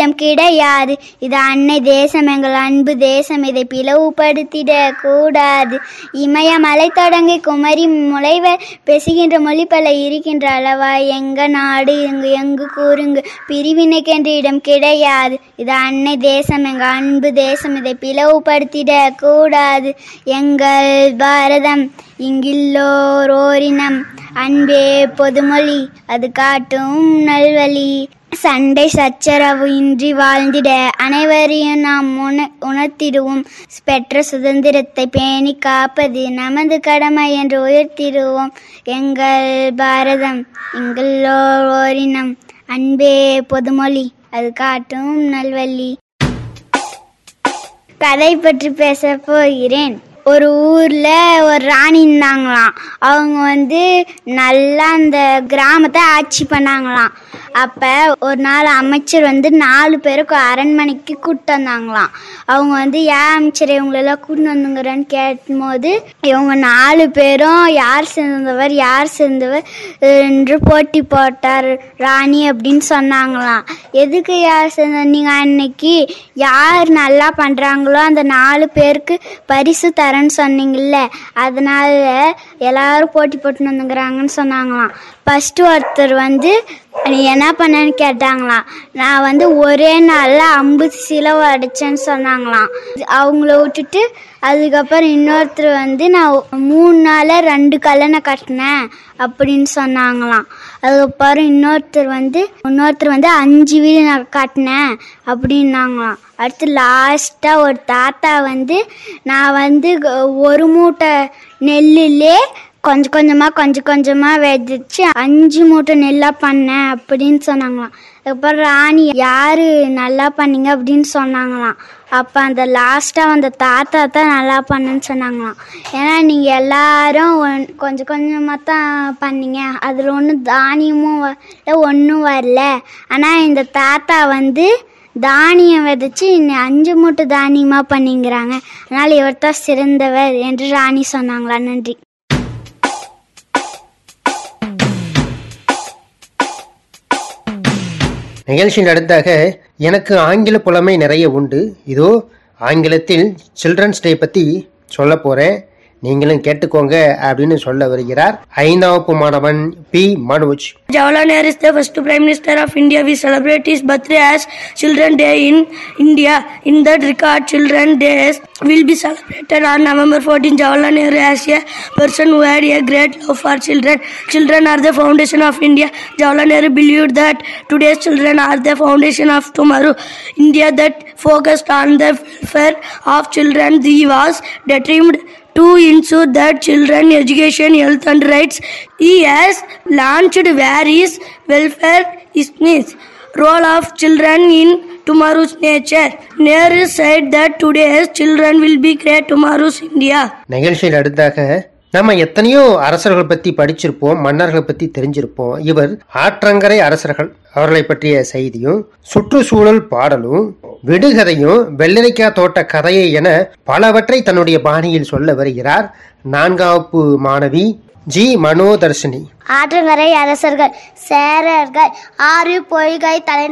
இடம் கிடையாது இது அன்னை தேசம் எங்கள் அன்பு தேசம் இதை பிளவுபடுத்திட கூடாது இமயமலை தொடங்கி குமரி முளைவ பேசுகின்ற மொழி பல இருக்கின்ற அளவா எங்க நாடு எங்கு எங்கு கூறுங்க பிரிவினைக்கென்று இடம் கிடையாது இது அன்னை தேசம் எங்க அன்பு தேசம் இதை பிளவுபடுத்திட கூடாது எங்கள் பாரதம் இங்கில்லோர் ஓரினம் அன்பே பொதுமொழி அது காட்டும் நல்வழி சண்டை சச்சரவு இன்றி வாழ்ந்திட அனைவரையும் நாம் உண உணர்த்திடுவோம் பெற்ற சுதந்திரத்தை பேணி காப்பது நமது கடமை என்று உயர்த்திடுவோம் எங்கள் பாரதம் எங்களோர் ஓரினம் அன்பே பொதுமொழி அது காட்டும் நல்வழி கதை பற்றி பேச போகிறேன் ஒரு ஊர்ல ஒரு ராணி இருந்தாங்களாம் அவங்க வந்து நல்லா அந்த கிராமத்தை ஆட்சி பண்ணாங்களாம் அப்ப ஒரு நாள் அமைச்சர் வந்து நாலு பேருக்கு அரண்மனைக்கு கூப்பிட்டு வந்தாங்களாம் அவங்க வந்து ஏன் அமைச்சர் இவங்களெல்லாம் கூட்டிட்டு வந்துங்கிறன்னு கேட்கும்போது இவங்க நாலு பேரும் யார் சேர்ந்தவர் யார் சேர்ந்தவர் என்று போட்டி போட்டார் ராணி அப்படின்னு சொன்னாங்களாம் எதுக்கு யார் சேர்ந்த நீங்க அன்னைக்கு யார் நல்லா பண்றாங்களோ அந்த நாலு பேருக்கு பரிசு தரேன்னு சொன்னீங்கல்ல அதனால எல்லாரும் போட்டி போட்டு வந்துங்கிறாங்கன்னு சொன்னாங்களாம் ஃபர்ஸ்ட் ஒருத்தர் வந்து நீ என்ன பண்ணேன்னு கேட்டாங்களாம் நான் வந்து ஒரே நாளில் ஐம்பது சிலவு அடிச்சேன்னு சொன்னாங்களாம் அவங்கள விட்டுட்டு அதுக்கப்புறம் இன்னொருத்தர் வந்து நான் மூணு நாளில் ரெண்டு கல்லணை கட்டினேன் அப்படின்னு சொன்னாங்களாம் அதுக்கப்புறம் இன்னொருத்தர் வந்து இன்னொருத்தர் வந்து அஞ்சு வீடு நான் கட்டினேன் அப்படின்னாங்களாம் அடுத்து லாஸ்ட்டாக ஒரு தாத்தா வந்து நான் வந்து ஒரு மூட்டை நெல்லுலே கொஞ்சம் கொஞ்சமாக கொஞ்சம் கொஞ்சமாக விதைச்சு அஞ்சு மூட்டை நெல்லாக பண்ணேன் அப்படின்னு சொன்னாங்களாம் அதுக்கப்புறம் ராணி யார் நல்லா பண்ணீங்க அப்படின்னு சொன்னாங்களாம் அப்போ அந்த லாஸ்ட்டாக அந்த தாத்தா தான் நல்லா பண்ணேன்னு சொன்னாங்களாம் ஏன்னா நீங்கள் எல்லாரும் ஒன்- கொஞ்சம் கொஞ்சமாக தான் பண்ணீங்க அதில் ஒன்றும் தானியமும் வரல ஒன்றும் வரல ஆனால் இந்த தாத்தா வந்து தானியம் விதைச்சு இன்னும் அஞ்சு மூட்டை தானியமாக பண்ணிங்கிறாங்க அதனால் இவர் தான் சிறந்தவர் என்று ராணி சொன்னாங்களா நன்றி நிகழ்ச்சியின் அடுத்தாக எனக்கு ஆங்கில புலமை நிறைய உண்டு இதோ ஆங்கிலத்தில் சில்ட்ரன்ஸ் டே பற்றி சொல்ல போகிறேன் நீங்களும் கேட்டுக்கோங்க அப்படின்னு சொல்ல வருகிறார் ஐந்தாம் வகுப்பு மாணவன் P Manoj Jawaharlal Nehru is the first Prime Minister of India. We celebrate his birthday as Children Day in India. In that regard, Children Days will be celebrated on November 14. Jawaharlal Nehru as a person who had a great love for children. Children are the foundation of India. Jawaharlal Nehru believed that today's children are the foundation of tomorrow. India that focused on the welfare of children. He was determined to ensure that children education health and rights he has launched various welfare schemes role of children in tomorrow's nature nehru said that today's children will be great tomorrow's india நிகழ்ச்சியில் அடுத்தாக நம்ம எத்தனையோ அரசர்கள் பத்தி படிச்சிருப்போம் மன்னர்களை பத்தி தெரிஞ்சிருப்போம் இவர் ஆற்றங்கரை அரசர்கள் அவர்களை பற்றிய செய்தியும் சுற்றுச்சூழல் பாடலும் விடுகதையும் வெள்ளரிக்காய் தோட்ட கதையை என பலவற்றை தன்னுடைய பாணியில் சொல்ல வருகிறார் நான்காம் வகுப்பு மாணவி ஜி மனோதர்ஷினி ஆற்றங்கரை அரசர்கள் சேரர்கள் ஆறு பொய்கை தலை